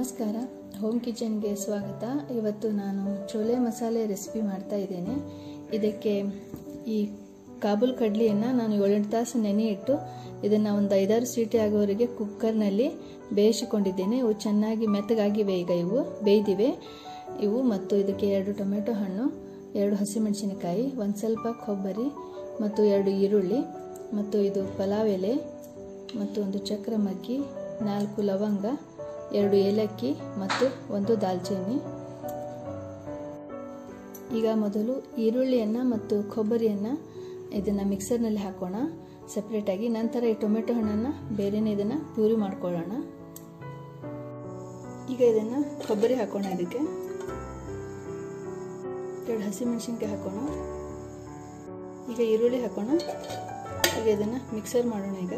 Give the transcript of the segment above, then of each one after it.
ನಮಸ್ಕಾರ ಹೋಮ್ ಕಿಚನ್ಗೆ ಸ್ವಾಗತ ಇವತ್ತು ನಾನು ಚೋಲೆ ಮಸಾಲೆ ರೆಸಿಪಿ ಮಾಡ್ತಾ ಇದ್ದೇನೆ ಇದಕ್ಕೆ ಈ ಕಾಬೂಲ್ ಕಡ್ಲಿಯನ್ನು ನಾನು ಏಳೆಂಟು ತಾಸು ನೆನೆ ಇಟ್ಟು ಇದನ್ನು ಒಂದು ಐದಾರು ಸೀಟಿ ಆಗೋವರೆಗೆ ಕುಕ್ಕರ್ನಲ್ಲಿ ಬೇಯಿಸಿಕೊಂಡಿದ್ದೇನೆ ಇವು ಚೆನ್ನಾಗಿ ಮೆತ್ತಗಾಗಿವೆ ಈಗ ಇವು ಬೇಯ್ದಿವೆ ಇವು ಮತ್ತು ಇದಕ್ಕೆ ಎರಡು ಟೊಮೆಟೊ ಹಣ್ಣು ಎರಡು ಹಸಿಮೆಣಸಿನಕಾಯಿ ಒಂದು ಸ್ವಲ್ಪ ಕೊಬ್ಬರಿ ಮತ್ತು ಎರಡು ಈರುಳ್ಳಿ ಮತ್ತು ಇದು ಪಲಾವ್ ಎಲೆ ಮತ್ತು ಒಂದು ಚಕ್ರ ಮಗ್ಗಿ ನಾಲ್ಕು ಲವಂಗ ಎರಡು ಏಲಕ್ಕಿ ಮತ್ತು ಒಂದು ದಾಲ್ಚಿನ್ನಿ ಈಗ ಮೊದಲು ಈರುಳ್ಳಿಯನ್ನು ಮತ್ತು ಕೊಬ್ಬರಿಯನ್ನು ಇದನ್ನು ಮಿಕ್ಸರ್ನಲ್ಲಿ ಹಾಕೋಣ ಸಪ್ರೇಟಾಗಿ ನಂತರ ಈ ಟೊಮೆಟೊ ಹಣ್ಣನ್ನು ಬೇರೆನೇ ಇದನ್ನು ಪ್ಯೂರಿ ಮಾಡ್ಕೊಳ್ಳೋಣ ಈಗ ಇದನ್ನು ಕೊಬ್ಬರಿ ಹಾಕೋಣ ಇದಕ್ಕೆ ಎರಡು ಹಸಿಮೆಣಸಿನ್ಕಾಯಿ ಹಾಕೋಣ ಈಗ ಈರುಳ್ಳಿ ಹಾಕೋಣ ಈಗ ಇದನ್ನು ಮಿಕ್ಸರ್ ಮಾಡೋಣ ಈಗ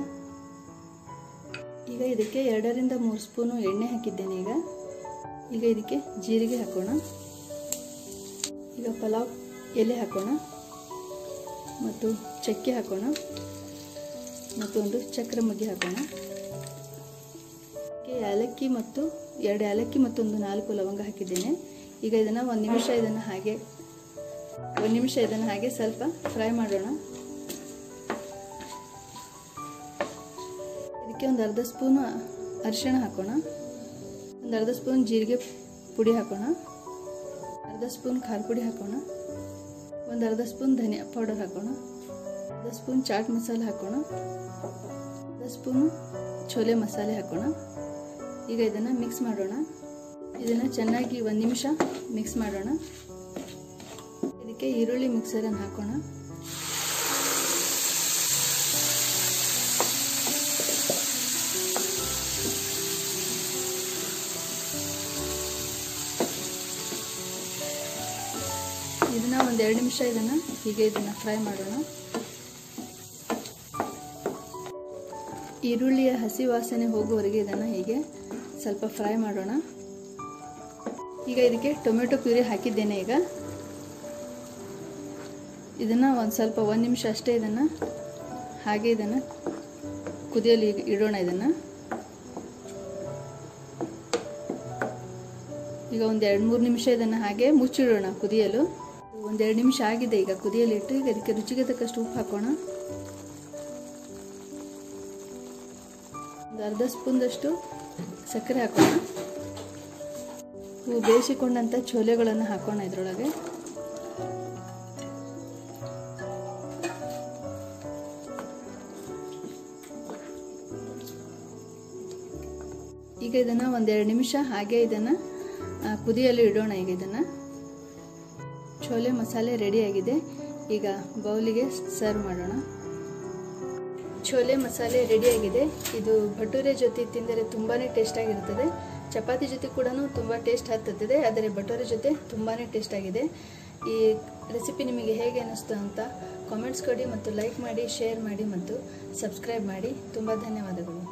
ಈಗ ಇದಕ್ಕೆ ಎರಡರಿಂದ ಮೂರು ಸ್ಪೂನು ಎಣ್ಣೆ ಹಾಕಿದ್ದೇನೆ ಈಗ ಈಗ ಇದಕ್ಕೆ ಜೀರಿಗೆ ಹಾಕೋಣ ಈಗ ಪಲಾವ್ ಎಲೆ ಹಾಕೋಣ ಮತ್ತು ಚಕ್ಕೆ ಹಾಕೋಣ ಮತ್ತು ಒಂದು ಚಕ್ರ ಮಗ್ಗಿ ಹಾಕೋಣ ಏಲಕ್ಕಿ ಮತ್ತು ಎರಡು ಏಲಕ್ಕಿ ಮತ್ತು ಒಂದು ನಾಲ್ಕು ಲವಂಗ ಹಾಕಿದ್ದೇನೆ ಈಗ ಇದನ್ನು ಒಂದು ನಿಮಿಷ ಇದನ್ನು ಹಾಗೆ ಒಂದು ನಿಮಿಷ ಇದನ್ನು ಹಾಗೆ ಸ್ವಲ್ಪ ಫ್ರೈ ಮಾಡೋಣ ಇದಕ್ಕೆ ಒಂದು ಅರ್ಧ ಸ್ಪೂನ್ ಅರಿಶಿಣ ಹಾಕೋಣ ಒಂದು ಅರ್ಧ ಸ್ಪೂನ್ ಜೀರಿಗೆ ಪುಡಿ ಹಾಕೋಣ ಅರ್ಧ ಸ್ಪೂನ್ ಖಾರ ಪುಡಿ ಹಾಕೋಣ ಒಂದು ಅರ್ಧ ಸ್ಪೂನ್ ಧನಿಯಾ ಪೌಡರ್ ಹಾಕೋಣ ಅರ್ಧ ಸ್ಪೂನ್ ಚಾಟ್ ಮಸಾಲೆ ಹಾಕೋಣ ಅರ್ಧ ಸ್ಪೂನು ಚೋಲೆ ಮಸಾಲೆ ಹಾಕೋಣ ಈಗ ಇದನ್ನು ಮಿಕ್ಸ್ ಮಾಡೋಣ ಇದನ್ನು ಚೆನ್ನಾಗಿ ಒಂದು ನಿಮಿಷ ಮಿಕ್ಸ್ ಮಾಡೋಣ ಇದಕ್ಕೆ ಈರುಳ್ಳಿ ಮಿಕ್ಸರನ್ನು ಹಾಕೋಣ ಇದನ್ನ ಒಂದು ಎರಡು ನಿಮಿಷ ಇದನ್ನು ಹೀಗೆ ಇದನ್ನು ಫ್ರೈ ಮಾಡೋಣ ಈರುಳ್ಳಿಯ ಹಸಿ ವಾಸನೆ ಹೋಗುವವರೆಗೆ ಇದನ್ನು ಹೀಗೆ ಸ್ವಲ್ಪ ಫ್ರೈ ಮಾಡೋಣ ಈಗ ಇದಕ್ಕೆ ಟೊಮೆಟೊ ಪ್ಯೂರಿ ಹಾಕಿದ್ದೇನೆ ಈಗ ಇದನ್ನು ಒಂದು ಸ್ವಲ್ಪ ಒಂದು ನಿಮಿಷ ಅಷ್ಟೇ ಇದನ್ನು ಹಾಗೆ ಇದನ್ನು ಕುದಿಯಲು ಇಡೋಣ ಇದನ್ನು ಈಗ ಒಂದು ಎರಡು ಮೂರು ನಿಮಿಷ ಇದನ್ನು ಹಾಗೆ ಮುಚ್ಚಿಡೋಣ ಕುದಿಯಲು ಒಂದೆರಡು ನಿಮಿಷ ಆಗಿದೆ ಈಗ ಕುದಿಯಲು ಇಟ್ಟು ಈಗ ಅದಕ್ಕೆ ರುಚಿಗೆ ತಕ್ಕಷ್ಟು ಉಪ್ಪು ಹಾಕೋಣ ಒಂದು ಅರ್ಧ ಸ್ಪೂನ್ದಷ್ಟು ಸಕ್ಕರೆ ಹಾಕೋಣ ಇವು ಬೇಯಿಸಿಕೊಂಡಂಥ ಚೋಲೆಗಳನ್ನು ಹಾಕೋಣ ಇದರೊಳಗೆ ಈಗ ಇದನ್ನು ಒಂದೆರಡು ನಿಮಿಷ ಹಾಗೆ ಇದನ್ನು ಕುದಿಯಲು ಇಡೋಣ ಈಗ ಇದನ್ನು ಚೋಲೆ ಮಸಾಲೆ ರೆಡಿಯಾಗಿದೆ ಈಗ ಬೌಲಿಗೆ ಸರ್ವ್ ಮಾಡೋಣ ಚೋಲೆ ಮಸಾಲೆ ರೆಡಿಯಾಗಿದೆ ಇದು ಭಟೂರೆ ಜೊತೆ ತಿಂದರೆ ತುಂಬಾ ಟೇಸ್ಟಾಗಿರುತ್ತದೆ ಚಪಾತಿ ಜೊತೆ ಕೂಡ ತುಂಬ ಟೇಸ್ಟ್ ಹತ್ತುತ್ತದೆ ಆದರೆ ಭಟೂರೆ ಜೊತೆ ತುಂಬಾ ಟೇಸ್ಟಾಗಿದೆ ಈ ರೆಸಿಪಿ ನಿಮಗೆ ಹೇಗೆ ಅನ್ನಿಸ್ತು ಅಂತ ಕಾಮೆಂಟ್ಸ್ ಕೊಡಿ ಮತ್ತು ಲೈಕ್ ಮಾಡಿ ಶೇರ್ ಮಾಡಿ ಮತ್ತು ಸಬ್ಸ್ಕ್ರೈಬ್ ಮಾಡಿ ತುಂಬ ಧನ್ಯವಾದಗಳು